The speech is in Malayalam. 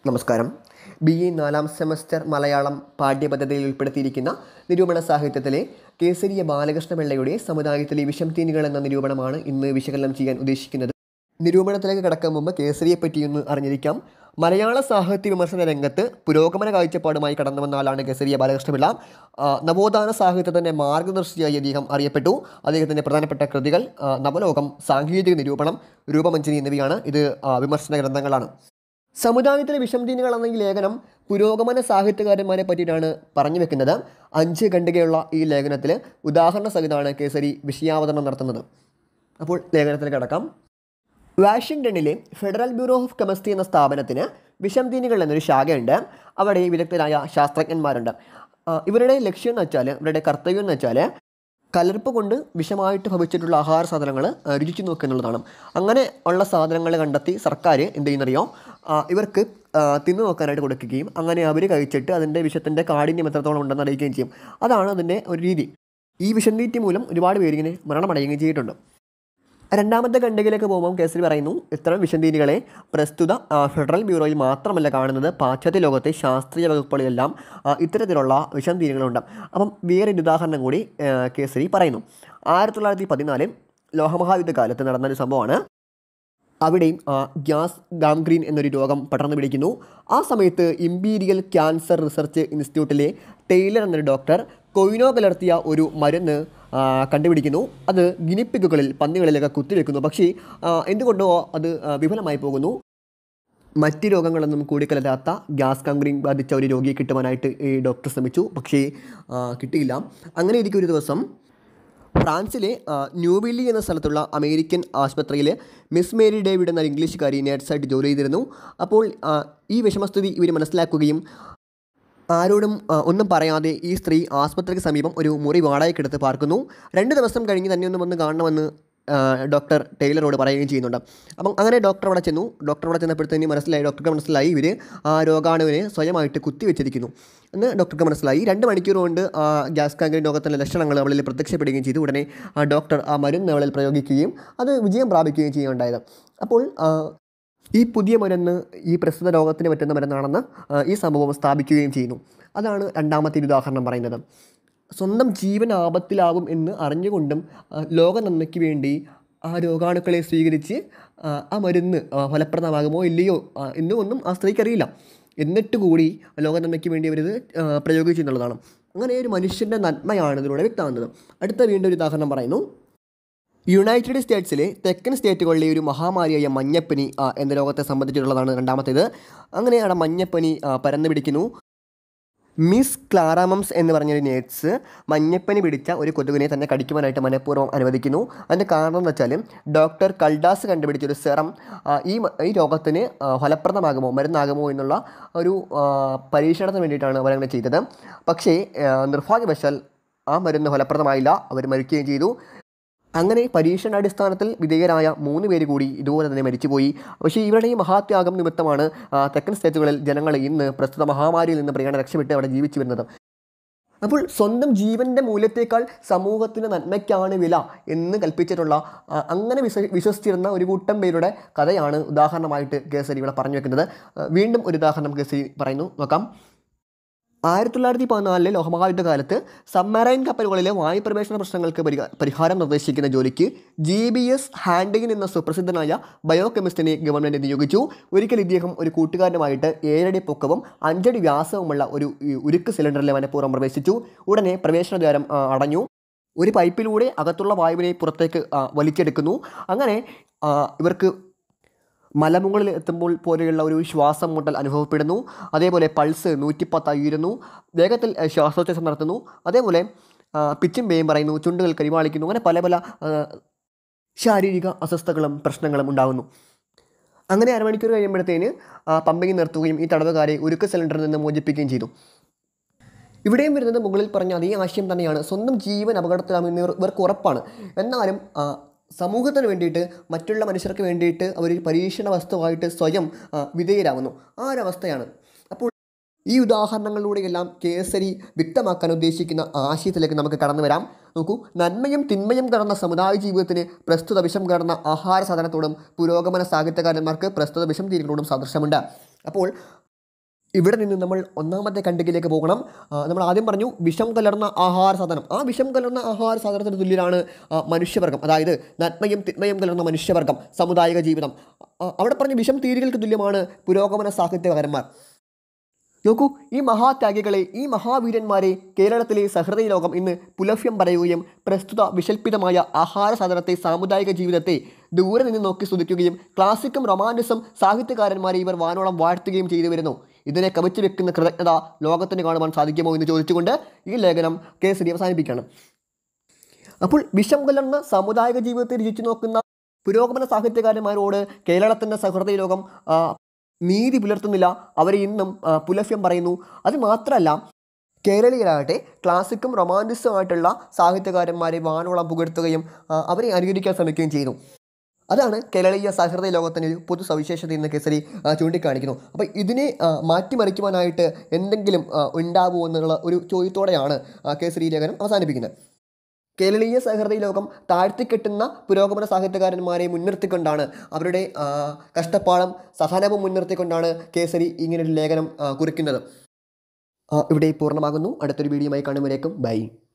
നമസ്കാരം ബി എ നാലാം സെമസ്റ്റർ മലയാളം പാഠ്യപദ്ധതിയിൽ ഉൾപ്പെടുത്തിയിരിക്കുന്ന നിരൂപണ സാഹിത്യത്തിലെ കേസരിയ ബാലകൃഷ്ണപിള്ളയുടെ സമുദായത്തിലെ വിഷം തീനികൾ എന്ന നിരൂപണമാണ് ഇന്ന് വിശകലനം ചെയ്യാൻ ഉദ്ദേശിക്കുന്നത് നിരൂപണത്തിലേക്ക് കടക്കും മുമ്പ് കേസരിയെ പറ്റിയൊന്ന് അറിഞ്ഞിരിക്കാം മലയാള സാഹിത്യ വിമർശന രംഗത്ത് പുരോഗമന കാഴ്ചപ്പാടുമായി കടന്നു വന്ന ആളാണ് കേസരിയ ബാലകൃഷ്ണപിള്ള ആ, നവോത്ഥാന സാഹിത്യത്തിൻ്റെ മാർഗദർശിയായി അദ്ദേഹം അറിയപ്പെട്ടു അദ്ദേഹത്തിൻ്റെ പ്രധാനപ്പെട്ട കൃതികൾ ആ, നവലോകം സാങ്കേതിക നിരൂപണം രൂപമഞ്ജരി എന്നിവയാണ് ഇത് ആ, വിമർശന ഗ്രന്ഥങ്ങളാണ് സമുദായത്തിലെ വിഷംതീനുകൾ എന്ന ഈ ലേഖനം പുരോഗമന സാഹിത്യകാരന്മാരെ പറ്റിയിട്ടാണ് പറഞ്ഞു വെക്കുന്നത് അഞ്ച് ഖണ്ഡികയുള്ള ഈ ലേഖനത്തിൽ ഉദാഹരണ സഹിതമാണ് കേസരി വിഷയാവതരണം നടത്തുന്നത് അപ്പോൾ ലേഖനത്തിൽ കിടക്കാം വാഷിങ്ടണിലെ ഫെഡറൽ ബ്യൂറോ ഓഫ് കെമിസ്ട്രി എന്ന സ്ഥാപനത്തിന് വിഷംതീനികൾ എന്നൊരു ശാഖയുണ്ട് അവിടെ വിദഗ്ധരായ ശാസ്ത്രജ്ഞന്മാരുണ്ട് ആ, ഇവരുടെ ലക്ഷ്യം എന്ന് വെച്ചാൽ ഇവരുടെ കർത്തവ്യം എന്ന് വെച്ചാൽ കലർപ്പ് കൊണ്ട് വിഷമായിട്ട് ഭവിച്ചിട്ടുള്ള ആഹാര സാധനങ്ങൾ രുചിച്ചു നോക്കുക എന്നുള്ളതാണ് അങ്ങനെ ഉള്ള സാധനങ്ങൾ കണ്ടെത്തി സർക്കാർ എന്ത് ചെയ്യുന്നറിയോ ആ, ഇവർക്ക് ആ, തിന്നു നോക്കാനായിട്ട് കൊടുക്കുകയും അങ്ങനെ അവർ കഴിച്ചിട്ട് അതിൻ്റെ വിഷത്തിൻ്റെ കാഠിന്യം എത്രത്തോളം ഉണ്ടെന്ന് അറിയിക്കുകയും ചെയ്യും അതാണ് അതിൻ്റെ ഒരു രീതി ഈ വിഷംതീറ്റി മൂലം ഒരുപാട് പേരിങ്ങനെ മരണമടയുകയും ചെയ്തിട്ടുണ്ട് രണ്ടാമത്തെ ഖണ്ഡികയിലേക്ക് പോകുമ്പോൾ കേസരി പറയുന്നു ഇത്തരം വിഷന്തീനികളെ പ്രസ്തുത ആ, ഫെഡറൽ ബ്യൂറോയിൽ മാത്രമല്ല കാണുന്നത് പാശ്ചാത്യ ലോകത്തെ ശാസ്ത്രീയ വകുപ്പുകളിലെല്ലാം ആ, ഇത്തരത്തിലുള്ള വിഷന്തീനികളുണ്ട് അപ്പം വേറൊരു ഉദാഹരണം കൂടി ആ, കേസരി പറയുന്നു ആയിരത്തി തൊള്ളായിരത്തി പതിനാല് ലോഹമഹായുദ്ധ കാലത്ത് നടന്നൊരു സംഭവമാണ് അവിടെയും ആ, ഗ്യാസ് ഗാംഗ്രീൻ എന്നൊരു രോഗം പടർന്നു പിടിക്കുന്നു ആ സമയത്ത് ഇമ്പീരിയൽ ക്യാൻസർ റിസർച്ച് ഇൻസ്റ്റിറ്റ്യൂട്ടിലെ ടെയ്ലർ എന്നൊരു ഡോക്ടർ കൊയിനോ കലർത്തിയ ഒരു മരുന്ന് ആ, കണ്ടുപിടിക്കുന്നു അത് ഗിനിപ്പിക്കുകളിൽ പന്നികളിലൊക്കെ കുത്തിവെക്കുന്നു പക്ഷേ ആ, എന്തുകൊണ്ടോ അത് ആ, വിഫലമായി പോകുന്നു മറ്റ് രോഗങ്ങളൊന്നും കൂടിക്കലരാത്ത ഗ്യാസ് ഗാംഗ്രീൻ ബാധിച്ച ഒരു രോഗിയെ കിട്ടുവാനായിട്ട് ഈ ഡോക്ടർ ശ്രമിച്ചു പക്ഷേ ആ, കിട്ടിയില്ല അങ്ങനെ ഇരിക്കും ഒരു ദിവസം ഫ്രാൻസിലെ ആ, ന്യൂവില്ലി എന്ന സ്ഥലത്തുള്ള അമേരിക്കൻ ആശുപത്രിയിൽ മിസ് മേരി ഡേവിഡ് എന്ന ഇംഗ്ലീഷുകാരി നേഴ്സായിട്ട് ജോലി ചെയ്തിരുന്നു അപ്പോൾ ആ, ഈ വിഷമസ്ഥിതി ഇവർ മനസ്സിലാക്കുകയും ആരോടും ആ, ഒന്നും പറയാതെ ഈ സ്ത്രീ ആസ്പത്രിക്ക് സമീപം ഒരു മുറി വാടകയ്ക്കെടുത്ത് പാർക്കുന്നു രണ്ട് ദിവസം കഴിഞ്ഞ് തന്നെ ഒന്ന് വന്ന് കാണണമെന്ന് ആ, ഡോക്ടർ ടൈലറോട് പറയുകയും ചെയ്യുന്നുണ്ട് അപ്പം അങ്ങനെ ഡോക്ടർ അവിടെ ചെന്നു ഡോക്ടർ അവിടെ ചെന്നപ്പോഴത്തേന് മനസ്സിലായി ഡോക്ടർക്ക് മനസ്സിലായി ഇവർ ആ രോഗാണുവിനെ സ്വയമായിട്ട് കുത്തിവെച്ചിരിക്കുന്നു എന്ന് ഡോക്ടർക്ക് മനസ്സിലായി രണ്ട് മണിക്കൂർ കൊണ്ട് ആ ഗ്യാസ് കാങ്കറിൻ രോഗത്തിൻ്റെ ലക്ഷണങ്ങൾ അവളിൽ പ്രത്യക്ഷപ്പെടുകയും ചെയ്തു ഉടനെ ആ ഡോക്ടർ ആ മരുന്ന് അവളിൽ പ്രയോഗിക്കുകയും അത് വിജയം പ്രാപിക്കുകയും ചെയ്യുകയുണ്ടായത് അപ്പോൾ ആ, ഈ പുതിയ മരുന്ന് ഈ പ്രസ്തുത രോഗത്തിന് പറ്റുന്ന മരുന്നാണെന്ന് ആ, ഈ സംഭവം സ്ഥാപിക്കുകയും ചെയ്യുന്നു അതാണ് രണ്ടാമത്തെ ഒരു ഉദാഹരണം പറയുന്നത് സ്വന്തം ജീവൻ ആപത്തിലാവും എന്ന് അറിഞ്ഞുകൊണ്ടും ആ, ലോക നന്മയ്ക്ക് വേണ്ടി ആ രോഗാണുക്കളെ സ്വീകരിച്ച് ആ, ആ മരുന്ന് ആ, ഫലപ്രദമാകുമോ ഇല്ലയോ ആ, എന്നും ഒന്നും ആ സ്ത്രീക്കറിയില്ല എന്നിട്ട് കൂടി ലോക നന്മയ്ക്ക് വേണ്ടി അവരിത് ആ, പ്രയോഗിച്ചു എന്നുള്ളതാണ് അങ്ങനെ ഒരു മനുഷ്യൻ്റെ നന്മയാണ് ഇതിലൂടെ വ്യക്തമാകുന്നത് അടുത്ത വീണ്ടും ഒരു ഉദാഹരണം പറയുന്നു യുണൈറ്റഡ് സ്റ്റേറ്റ്സിലെ തെക്കൻ സ്റ്റേറ്റുകളിലെ ഒരു മഹാമാരിയായ മഞ്ഞപ്പനി ആ, എന്ന രോഗത്തെ സംബന്ധിച്ചിട്ടുള്ളതാണ് രണ്ടാമത്തേത് അങ്ങനെ അവിടെ മഞ്ഞപ്പനി ആ, പരന്നു പിടിക്കുന്നു മിസ് ക്ലാറാമംസ് എന്ന് പറഞ്ഞൊരു നേഴ്സ് മഞ്ഞപ്പനി പിടിച്ച ഒരു കൊതുകിനെ തന്നെ കടിക്കുവാനായിട്ട് മനഃപൂർവ്വം അനുവദിക്കുന്നു അതിൻ്റെ കാരണം എന്ന് വെച്ചാൽ ഡോക്ടർ കൾഡാസ് കണ്ടുപിടിച്ച ഒരു സെറം ആ, ഈ മ- ഈ രോഗത്തിന് ആ, ഫലപ്രദമാകുമോ മരുന്നാകുമോ എന്നുള്ള ഒരു ആ, പരീക്ഷണത്തിന് വേണ്ടിയിട്ടാണ് അവരങ്ങനെ ചെയ്തത് പക്ഷേ ആ, നിർഭാഗ്യവശാൽ ആ മരുന്ന് ഫലപ്രദമായില്ല അവർ മരിക്കുകയും ചെയ്തു അങ്ങനെ പരീക്ഷണാടിസ്ഥാനത്തിൽ വിധേയരായ മൂന്ന് പേര് കൂടി ഇതുപോലെ തന്നെ മരിച്ചുപോയി പക്ഷേ ഇവരുടെ ഈ മഹാത്യാഗം നിമിത്തമാണ് ആ, തെക്കൻ സ്റ്റേറ്റുകളിൽ ജനങ്ങൾ ഇന്ന് പ്രസ്തുത മഹാമാരിയിൽ നിന്ന് പ്രിയാണ് രക്ഷപ്പെട്ട് അവിടെ ജീവിച്ചു വരുന്നത് അപ്പോൾ സ്വന്തം ജീവൻ്റെ മൂല്യത്തേക്കാൾ സമൂഹത്തിന് നന്മയ്ക്കാണ് വില എന്ന് കൽപ്പിച്ചിട്ടുള്ള ആ, അങ്ങനെ വിശ്വ വിശ്വസിച്ചിരുന്ന ഒരു കൂട്ടം പേരുടെ കഥയാണ് ഉദാഹരണമായിട്ട് കേസരി ഇവിടെ പറഞ്ഞു വെക്കുന്നത് ആ, വീണ്ടും ഒരു ഉദാഹരണം കേസരി പറയുന്നു നോക്കാം ആയിരത്തി തൊള്ളായിരത്തി പതിനാലിലെ ലോകമഹായുദ്ധ കാലത്ത് സബ്മറൈൻ കപ്പലുകളിലെ വായുപ്രവേശന പ്രശ്നങ്ങൾക്ക് പരിഹാ- പരിഹാരം നിർദ്ദേശിക്കുന്ന ജോലിക്ക് ജി ബി എസ് ഹാൻഡിഗൻ എന്ന സുപ്രസിദ്ധനായ ബയോ കെമിസ്റ്റിനെ ഗവൺമെൻറ് നിയോഗിച്ചു ഒരിക്കൽ ഇദ്ദേഹം ഒരു കൂട്ടുകാരനുമായിട്ട് ഏഴടി പൊക്കവും അഞ്ചടി വ്യാസവുമുള്ള ഒരു ഈ ഉരുക്ക് സിലിണ്ടറിലെ മനഃപൂർവ്വം പ്രവേശിച്ചു ഉടനെ പ്രവേശനദ്വാരം ആ, അടഞ്ഞു ഒരു പൈപ്പിലൂടെ അകത്തുള്ള വായുവിനെ പുറത്തേക്ക് ആ, വലിച്ചെടുക്കുന്നു അങ്ങനെ ആ, ഇവർക്ക് മലമുകളിൽ എത്തുമ്പോൾ പോലെയുള്ള ഒരു ശ്വാസം മുട്ടൽ അനുഭവപ്പെടുന്നു അതേപോലെ പൾസ് നൂറ്റിപ്പത്ത് ഉയരുന്നു വേഗത്തിൽ ആ, ശ്വാസോച്ഛ്വാസം നടത്തുന്നു അതേപോലെ ആ, പിച്ചും പേയും പറയുന്നു ചുണ്ടുകൾ കരിവാളിക്കുന്നു അങ്ങനെ പല പല ആ, ശാരീരിക അസ്വസ്ഥതകളും പ്രശ്നങ്ങളും ഉണ്ടാകുന്നു അങ്ങനെ അരമണിക്കൂർ കഴിയുമ്പോഴത്തേന് പമ്പിങ് നിർത്തുകയും ഈ തടവുകാരെ ഉരുക്ക് സിലിണ്ടറിൽ നിന്ന് മോചിപ്പിക്കുകയും ചെയ്തു ഇവിടെയും വരുന്നത് മുകളിൽ പറഞ്ഞ അതേ ആശയം തന്നെയാണ് സ്വന്തം ജീവൻ അപകടത്തിലാമെന്ന് ഇവർ- ഇവർക്ക് ഉറപ്പാണ് എന്നാലും ആ, സമൂഹത്തിന് വേണ്ടിയിട്ട് മറ്റുള്ള മനുഷ്യർക്ക് വേണ്ടിയിട്ട് അവർ പരീക്ഷണ വസ്തുവായിട്ട് സ്വയം ആ, വിധേയരാകുന്നു ആ ഒരവസ്ഥയാണ് അപ്പോൾ ഈ ഉദാഹരണങ്ങളിലൂടെയെല്ലാം കേസരി വ്യക്തമാക്കാൻ ഉദ്ദേശിക്കുന്ന ആശയത്തിലേക്ക് നമുക്ക് കടന്നു വരാം നോക്കൂ നന്മയും തിന്മയും കടന്ന സമുദായ ജീവിതത്തിന് പ്രസ്തുത വിഷം കടന്ന ആഹാര സാധനത്തോടും പുരോഗമന സാഹിത്യകാരന്മാർക്ക് പ്രസ്തുത വിഷം തീരുകളോടും സാദൃശ്യമുണ്ട് അപ്പോൾ ഇവിടെ നിന്ന് നമ്മൾ ഒന്നാമത്തെ ഖണ്ഡികയിലേക്ക് പോകണം ആ, നമ്മൾ ആദ്യം പറഞ്ഞു വിഷം കലർന്ന ആഹാര സാധനം ആ വിഷം കലർന്ന ആഹാര സാധനത്തിന് തുല്യരാണ് ആ, മനുഷ്യവർഗം അതായത് നന്മയും തിന്മയും കലർന്ന മനുഷ്യവർഗം സമുദായിക ജീവിതം ആ, അവിടെ പറഞ്ഞ വിഷം തീരുകൾക്ക് തുല്യമാണ് പുരോഗമന സാഹിത്യകാരന്മാർ നോക്കൂ ഈ മഹാത്യാഗികളെ ഈ മഹാവീരന്മാരെ കേരളത്തിലെ സഹൃദയ ലോകം ഇന്ന് പുലഭ്യം പറയുകയും പ്രസ്തുത വിശൽപ്പിതമായ ആഹാര സാധനത്തെ സാമുദായിക ജീവിതത്തെ ദൂരെ നിന്ന് നോക്കി സ്തുതിക്കുകയും ക്ലാസിക്കും റൊമാൻറ്റിസം സാഹിത്യകാരന്മാരെ ഇവർ വാനോളം വാഴ്ത്തുകയും ചെയ്തു വരുന്നു ഇതിനെ കവച്ചു വെക്കുന്ന കൃതജ്ഞത ലോകത്തിന് കാണുവാൻ സാധിക്കുമോ എന്ന് ചോദിച്ചുകൊണ്ട് ഈ ലേഖനം കേസരി അവസാനിപ്പിക്കുകയാണ് അപ്പോൾ വിഷം കലർന്ന സാമുദായിക ജീവിതത്തെ രുചിച്ചു നോക്കുന്ന പുരോഗമന സാഹിത്യകാരന്മാരോട് കേരളത്തിൻ്റെ സഹൃദയ ലോകം ആ, നീതി പുലർത്തുന്നില്ല അവരെ ഇന്നും ആ, പുലഭ്യം പറയുന്നു അത് മാത്രമല്ല കേരളീയരാകട്ടെ ക്ലാസിക്കും റൊമാൻറ്റിസും ആയിട്ടുള്ള സാഹിത്യകാരന്മാരെ വാനോളം പുകഴ്ത്തുകയും ആ, അവരെ അനുകരിക്കാൻ ശ്രമിക്കുകയും ചെയ്തു അതാണ് കേരളീയ സഹൃദയ ലോകത്തിൻ്റെ ഒരു പൊതു സവിശേഷത എന്ന് കേസരി ആ, ചൂണ്ടിക്കാണിക്കുന്നു അപ്പോൾ ഇതിനെ ആ, മാറ്റിമറിക്കുവാനായിട്ട് എന്തെങ്കിലും ആ, ഉണ്ടാവുമോ എന്നുള്ള ഒരു ചോദ്യത്തോടെയാണ് ആ, കേസരി ലേഖനം അവസാനിപ്പിക്കുന്നത് കേരളീയ സഹൃദയ ലോകം താഴ്ത്തിക്കെട്ടുന്ന പുരോഗമന സാഹിത്യകാരന്മാരെ മുൻനിർത്തിക്കൊണ്ടാണ് അവരുടെ ആ, കഷ്ടപ്പാടും സഹനവും മുൻനിർത്തിക്കൊണ്ടാണ് കേസരി ഇങ്ങനൊരു ലേഖനം ആ, കുറിക്കുന്നത് ആ, ഇവിടെ പൂർണ്ണമാകുന്നു അടുത്തൊരു വീഡിയോയുമായി കാണുമ്പോഴേക്കും ബൈ